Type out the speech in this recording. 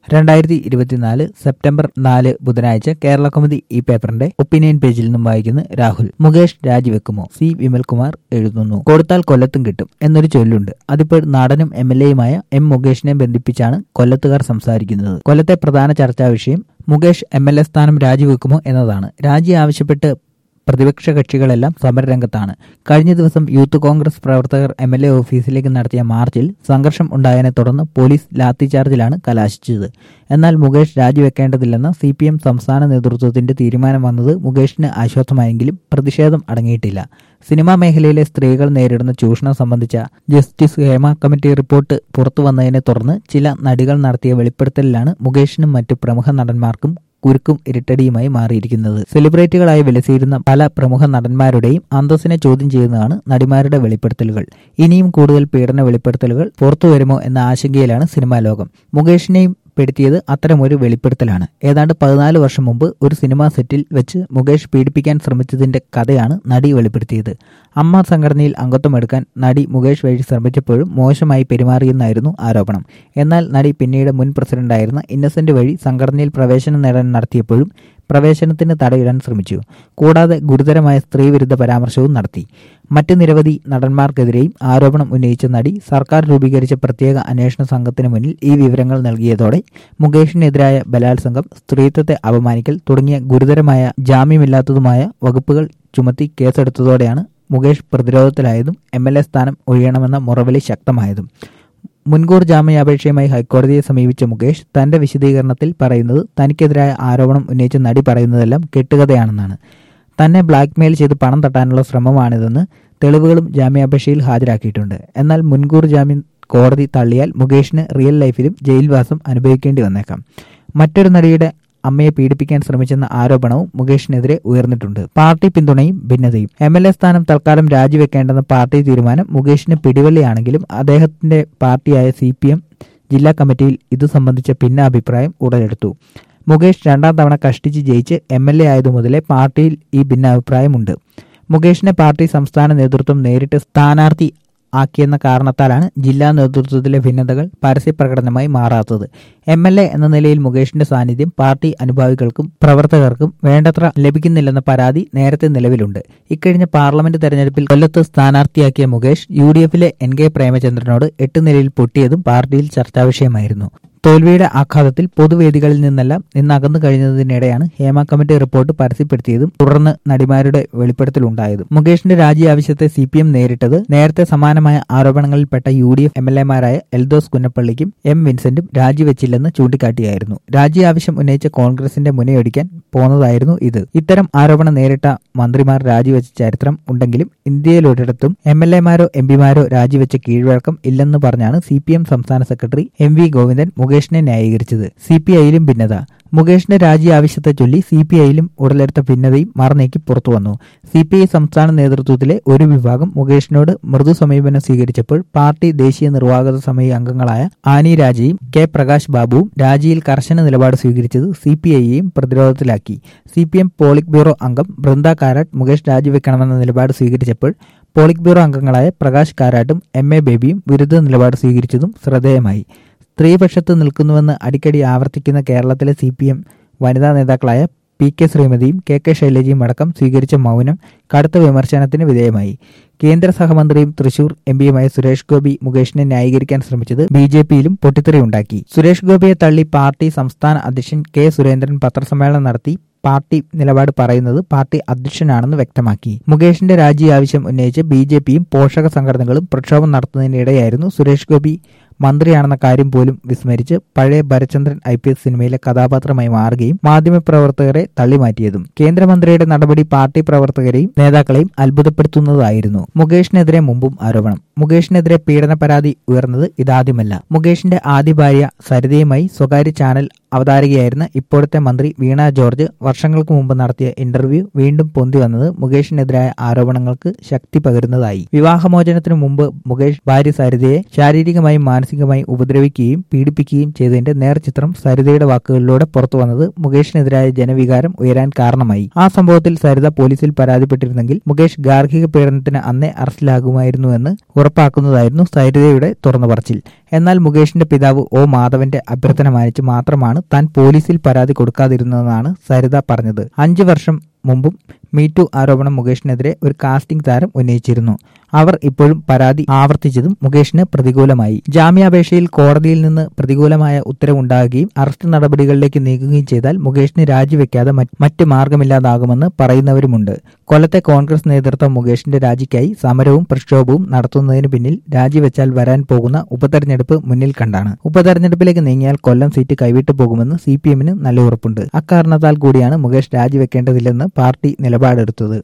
രണ്ടായിരത്തി ഇരുപത്തിനാല് സെപ്റ്റംബർ നാല് ബുധനാഴ്ച കേരള കൗമുദി ഈ പേപ്പറിന്റെ ഒപ്പീനിയൻ പേജിൽ നിന്നും വായിക്കുന്നു രാഹുൽ മുകേഷ് രാജിവെക്കുമോ സി വിമൽകുമാർ എഴുതുന്നു കൊടുത്താൽ കൊല്ലത്തും കിട്ടും എന്നൊരു ചൊല്ലുണ്ട് അതിപ്പോൾ നാടനും എം എൽ എയുമായ എം മുകേഷിനെ ബന്ധിപ്പിച്ചാണ് കൊല്ലത്തുകാർ സംസാരിക്കുന്നത് കൊല്ലത്തെ പ്രധാന ചർച്ചാ വിഷയം മുകേഷ് എം എൽ എ സ്ഥാനം രാജിവെക്കുമോ എന്നതാണ് രാജി ആവശ്യപ്പെട്ട് പ്രതിപക്ഷ കക്ഷികളെല്ലാം സമരരംഗത്താണ് കഴിഞ്ഞ ദിവസം യൂത്ത് കോൺഗ്രസ് പ്രവർത്തകർ എം എൽ എ ഓഫീസിലേക്ക് നടത്തിയ മാർച്ചിൽ സംഘർഷം ഉണ്ടായതിനെ തുടർന്ന് പോലീസ് ലാത്തിചാർജിലാണ് കലാശിച്ചത് എന്നാൽ മുകേഷ് രാജിവെക്കേണ്ടതില്ലെന്ന സി പി എം സംസ്ഥാന നേതൃത്വത്തിന്റെ തീരുമാനം വന്നത് മുകേഷിന് ആശ്വാസമായെങ്കിലും പ്രതിഷേധം അടങ്ങിയിട്ടില്ല സിനിമാ മേഖലയിലെ സ്ത്രീകൾ നേരിടുന്ന ചൂഷണം സംബന്ധിച്ച ജസ്റ്റിസ് ഹേമ കമ്മിറ്റി റിപ്പോർട്ട് പുറത്തു വന്നതിനെ തുടർന്ന് ചില നടികൾ നടത്തിയ വെളിപ്പെടുത്തലിലാണ് മുകേഷിനും മറ്റു പ്രമുഖ നടന്മാർക്കും കുരുക്കും ഇരട്ടടിയുമായി മാറിയിരിക്കുന്നത് സെലിബ്രിറ്റികളായി വിലസിയിരുന്ന പല പ്രമുഖ നടന്മാരുടെയും അന്തസ്സിനെ ചോദ്യം ചെയ്യുന്നതാണ് നടിമാരുടെ വെളിപ്പെടുത്തലുകൾ ഇനിയും കൂടുതൽ പീഡന വെളിപ്പെടുത്തലുകൾ പുറത്തു വരുമോ എന്ന ആശങ്കയിലാണ് സിനിമാ ലോകം മുകേഷിനെയും പെടുത്തിയത് അത്തരമൊരു വെളിപ്പെടുത്തലാണ് ഏതാണ്ട് പതിനാല് വർഷം മുമ്പ് ഒരു സിനിമാ സെറ്റിൽ വെച്ച് മുകേഷ് പീഡിപ്പിക്കാൻ ശ്രമിച്ചതിന്റെ കഥയാണ് നടി വെളിപ്പെടുത്തിയത് അമ്മ സംഘടനയിൽ അംഗത്വം എടുക്കാൻ നടി മുകേഷ് വഴി ശ്രമിച്ചപ്പോഴും മോശമായി പെരുമാറിയെന്നായിരുന്നു ആരോപണം എന്നാൽ നടി പിന്നീട് മുൻ പ്രസിഡന്റായിരുന്ന ഇന്നസെന്റ് വഴി സംഘടനയിൽ പ്രവേശനം നേടാൻ നടത്തിയപ്പോഴും പ്രവേശനത്തിന് തടയിടാൻ ശ്രമിച്ചു കൂടാതെ ഗുരുതരമായ സ്ത്രീവിരുദ്ധ പരാമർശവും നടത്തി മറ്റ് നിരവധി നടന്മാർക്കെതിരെയും ആരോപണം ഉന്നയിച്ച നടി സർക്കാർ രൂപീകരിച്ച പ്രത്യേക അന്വേഷണ സംഘത്തിന് മുന്നിൽ ഈ വിവരങ്ങൾ നൽകിയതോടെ മുകേഷിനെതിരായ ബലാത്സംഗം സ്ത്രീത്വത്തെ അപമാനിക്കൽ തുടങ്ങിയ ഗുരുതരമായ ജാമ്യമില്ലാത്തതുമായ വകുപ്പുകൾ ചുമത്തി കേസെടുത്തതോടെയാണ് മുകേഷ് പ്രതിരോധത്തിലായതും എം എൽ എ സ്ഥാനം ഒഴിയണമെന്ന മുറവിളി ശക്തമായതും മുൻകൂർ ജാമ്യാപേക്ഷയുമായി ഹൈക്കോടതിയെ സമീപിച്ച മുകേഷ് തന്റെ വിശദീകരണത്തിൽ പറയുന്നത് തനിക്കെതിരായ ആരോപണം ഉന്നയിച്ച നടി പറയുന്നതെല്ലാം കെട്ടുകഥയാണെന്നാണ് തന്നെ ബ്ലാക്ക്മെയിൽ ചെയ്ത് പണം തട്ടാനുള്ള ശ്രമമാണിതെന്ന് തെളിവുകളും ജാമ്യാപേക്ഷയിൽ ഹാജരാക്കിയിട്ടുണ്ട് എന്നാൽ മുൻകൂർ ജാമ്യം കോടതി തള്ളിയാൽ മുകേഷിന് റിയൽ ലൈഫിലും ജയിൽവാസം അനുഭവിക്കേണ്ടി വന്നേക്കാം മറ്റൊരു നടിയുടെ അമ്മയെ പീഡിപ്പിക്കാൻ ശ്രമിച്ചെന്ന ആരോപണവും മുകേഷിനെതിരെ ഉയർന്നിട്ടുണ്ട് പാർട്ടി പിന്തുണയും ഭിന്നതയും എം എൽ എ സ്ഥാനം തൽക്കാലം രാജിവെക്കേണ്ടെന്ന പാർട്ടി തീരുമാനം മുകേഷിന് പിടിവള്ളിയാണെങ്കിലും അദ്ദേഹത്തിന്റെ പാർട്ടിയായ സി പി എം ജില്ലാ കമ്മിറ്റിയിൽ ഇതു സംബന്ധിച്ച ഭിന്നാഭിപ്രായം ഉടലെടുത്തു മുകേഷ് രണ്ടാം തവണ കഷ്ടിച്ച് ജയിച്ച് എം എൽ എ ആയതു മുതലേ പാർട്ടിയിൽ ഈ ഭിന്നാഭിപ്രായമുണ്ട് മുകേഷിനെ പാർട്ടി സംസ്ഥാന നേതൃത്വം നേരിട്ട് സ്ഥാനാർത്ഥി ആക്കിയെന്ന കാരണത്താലാണ് ജില്ലാ നേതൃത്വത്തിലെ ഭിന്നതകൾ പരസ്യപ്രകടനമായി മാറാത്തത് എം എൽ എ എന്ന നിലയിൽ മുകേഷിന്റെ സാന്നിധ്യം പാർട്ടി അനുഭാവികൾക്കും പ്രവർത്തകർക്കും വേണ്ടത്ര ലഭിക്കുന്നില്ലെന്ന പരാതി നേരത്തെ നിലവിലുണ്ട് ഇക്കഴിഞ്ഞ പാർലമെന്റ് തെരഞ്ഞെടുപ്പിൽ കൊല്ലത്ത് സ്ഥാനാർത്ഥിയാക്കിയ മുകേഷ് യു ഡി എഫിലെ എൻ കെ പ്രേമചന്ദ്രനോട് എട്ട് നിലയിൽ പൊട്ടിയതും പാർട്ടിയിൽ ചർച്ചാ വിഷയമായിരുന്നു തോൽവിയുടെ ആഘാതത്തിൽ പൊതുവേദികളിൽ നിന്നെല്ലാം നിന്നകന്നു കഴിഞ്ഞതിനിടെയാണ് ഹേമ കമ്മിറ്റി റിപ്പോർട്ട് പരസ്യപ്പെടുത്തിയതും തുടർന്ന് നടിമാരുടെ വെളിപ്പെടുത്തലുണ്ടായതും മുകേഷിന്റെ രാജി ആവശ്യത്തെ സി പി എം നേരിട്ടത് നേരത്തെ സമാനമായ ആരോപണങ്ങളിൽപ്പെട്ട U D F M L എമാരായ എൽദോസ് കുന്നപ്പള്ളിക്കും എം വിൻസെന്റും രാജിവെച്ചില്ലെന്ന് ചൂണ്ടിക്കാട്ടിയായിരുന്നു രാജി ആവശ്യം ഉന്നയിച്ച കോൺഗ്രസിന്റെ മുനയൊടിക്കാൻ പോന്നതായിരുന്നു ഇത് ഇത്തരം ആരോപണം നേരിട്ട മന്ത്രിമാർ രാജിവെച്ച ചരിത്രം ഉണ്ടെങ്കിലും ഇന്ത്യയിലൊരിടത്തും എം എൽ എമാരോ എം പിമാരോ രാജിവെച്ച കീഴ്വഴക്കം ഇല്ലെന്ന് പറഞ്ഞാണ് സി പി എം സംസ്ഥാന സെക്രട്ടറി എം വി ഗോവിന്ദൻ മുകേഷിനെ ന്യായീകരിച്ചത് സി പി ഐയിലും ഭിന്നത മുകേഷിന്റെ രാജി ആവശ്യത്തെ ചൊല്ലി സി പി ഐയിലും ഉടലെടുത്ത ഭിന്നതയും മറനീക്കി പുറത്തുവന്നു സി പി ഐ സംസ്ഥാന നേതൃത്വത്തിലെ ഒരു വിഭാഗം മുകേഷിനോട് മൃദു സമീപനം സ്വീകരിച്ചപ്പോൾ പാർട്ടി ദേശീയ നിർവാഹക സമിതി അംഗങ്ങളായ ആനി രാജയും കെ പ്രകാശ് ബാബുവും രാജിയിൽ കർശന നിലപാട് സ്വീകരിച്ചത് സി പി ഐയെയും പ്രതിരോധത്തിലാക്കി C P M politburo അംഗം ബൃന്ദ കാരാട്ട് മുകേഷ് രാജിവെക്കണമെന്ന നിലപാട് സ്വീകരിച്ചപ്പോൾ പോളിറ്റ് ബ്യൂറോ അംഗങ്ങളായ പ്രകാശ് കാരാട്ടും എം എ ബേബിയും വിരുദ്ധ നിലപാട് സ്വീകരിച്ചതും ശ്രദ്ധേയമായി സ്ത്രീപക്ഷത്ത് നിൽക്കുന്നുവെന്ന് അടിക്കടി ആവർത്തിക്കുന്ന കേരളത്തിലെ സി പി എം വനിതാ നേതാക്കളായ പി കെ ശ്രീമതിയും കെ കെ ശൈലജയും അടക്കം സ്വീകരിച്ച മൗനം കടുത്ത വിമർശനത്തിന് വിധേയമായി കേന്ദ്ര സഹമന്ത്രിയും തൃശൂർ എം പിയുമായ സുരേഷ് ഗോപി മുകേഷിനെ ന്യായീകരിക്കാൻ ശ്രമിച്ചത് ബി ജെ പിയിലും പൊട്ടിത്തെറിയുണ്ടാക്കി സുരേഷ് ഗോപിയെ തള്ളി പാർട്ടി സംസ്ഥാന അധ്യക്ഷൻ കെ സുരേന്ദ്രൻ പത്രസമ്മേളനം നടത്തി പാർട്ടി നിലപാട് പറയുന്നത് പാർട്ടി അധ്യക്ഷനാണെന്ന് വ്യക്തമാക്കി മുകേഷിന്റെ രാജി ആവശ്യം ഉന്നയിച്ച് ബി ജെ പിയും പോഷക സംഘടനകളും പ്രക്ഷോഭം നടത്തുന്നതിനിടെയായിരുന്നു സുരേഷ് ഗോപി മന്ത്രിയാണെന്ന കാര്യം പോലും വിസ്മരിച്ച് പഴയ ഭരചന്ദ്രൻ ഐ പി എസ് സിനിമയിലെ കഥാപാത്രമായി മാറുകയും മാധ്യമപ്രവർത്തകരെ തള്ളിമാറ്റിയതും കേന്ദ്രമന്ത്രിയുടെ നടപടി പാർട്ടി പ്രവർത്തകരെയും നേതാക്കളെയും അത്ഭുതപ്പെടുത്തുന്നതായിരുന്നു മുകേഷിനെതിരെ മുമ്പും ആരോപണം മുകേഷിനെതിരെ പീഡന പരാതി ഉയർന്നത് ഇതാദ്യമല്ല മുകേഷിന്റെ ആദ്യ ഭാര്യ സരിതയുമായി സ്വകാര്യ ചാനൽ അവതാരകയായിരുന്ന ഇപ്പോഴത്തെ മന്ത്രി വീണ ജോർജ് വർഷങ്ങൾക്ക് മുമ്പ് നടത്തിയ ഇന്റർവ്യൂ വീണ്ടും പൊന്തി വന്നത് മുകേഷിനെതിരായ ആരോപണങ്ങൾക്ക് ശക്തി പകരുന്നതായി വിവാഹമോചനത്തിനു മുമ്പ് മുകേഷ് ഭാര്യ സരിതയെ ശാരീരികമായും മാനസികമായും ഉപദ്രവിക്കുകയും പീഡിപ്പിക്കുകയും ചെയ്തതിന്റെ നേർചിത്രം സരിതയുടെ വാക്കുകളിലൂടെ പുറത്തു വന്നത് മുകേഷിനെതിരായ ജനവികാരം ഉയരാൻ കാരണമായി ആ സംഭവത്തിൽ സരിത പോലീസിൽ പരാതിപ്പെട്ടിരുന്നെങ്കിൽ മുകേഷ് ഗാർഹിക പീഡനത്തിന് അന്നേ അറസ്റ്റിലാകുമായിരുന്നുവെന്ന് ഉറപ്പ് ഉറപ്പാക്കുന്നതായിരുന്നു സരിതയുടെ തുറന്നു പറച്ചിൽ എന്നാൽ മുകേഷിന്റെ പിതാവ് ഒ മാധവന്റെ അഭ്യർത്ഥന മാനിച്ച് മാത്രമാണ് താൻ പോലീസിൽ പരാതി കൊടുക്കാതിരുന്നതെന്നാണ് സരിത പറഞ്ഞത് അഞ്ചു വർഷം മുമ്പും മീറ്റു ആരോപണം മുകേഷിനെതിരെ ഒരു കാസ്റ്റിംഗ് താരം ഉന്നയിച്ചിരുന്നു അവർ ഇപ്പോഴും പരാതി ആവർത്തിച്ചതും മുകേഷിന് പ്രതികൂലമായി ജാമ്യാപേക്ഷയിൽ കോടതിയിൽ നിന്ന് പ്രതികൂലമായ ഉത്തരവുണ്ടാകുകയും അറസ്റ്റ് നടപടികളിലേക്ക് നീങ്ങുകയും ചെയ്താൽ മുകേഷിന് രാജിവെക്കാതെ മറ്റ് മാർഗമില്ലാതാകുമെന്ന് പറയുന്നവരുമുണ്ട് കൊല്ലത്തെ കോൺഗ്രസ് നേതൃത്വം മുകേഷിന്റെ രാജിക്കായി സമരവും പ്രക്ഷോഭവും നടത്തുന്നതിന് പിന്നിൽ രാജിവെച്ചാൽ വരാൻ പോകുന്ന ഉപതെരഞ്ഞെടുപ്പ് മുന്നിൽ കണ്ടാണ് ഉപതെരഞ്ഞെടുപ്പിലേക്ക് നീങ്ങിയാൽ കൊല്ലം സീറ്റ് കൈവിട്ടു പോകുമെന്ന് സി പി എമ്മിന് നല്ല ഉറപ്പുണ്ട് അക്കാരണത്താൽ കൂടിയാണ് മുകേഷ് രാജിവെക്കേണ്ടതില്ലെന്ന് പാർട്ടി നിലപാടെടുത്തത്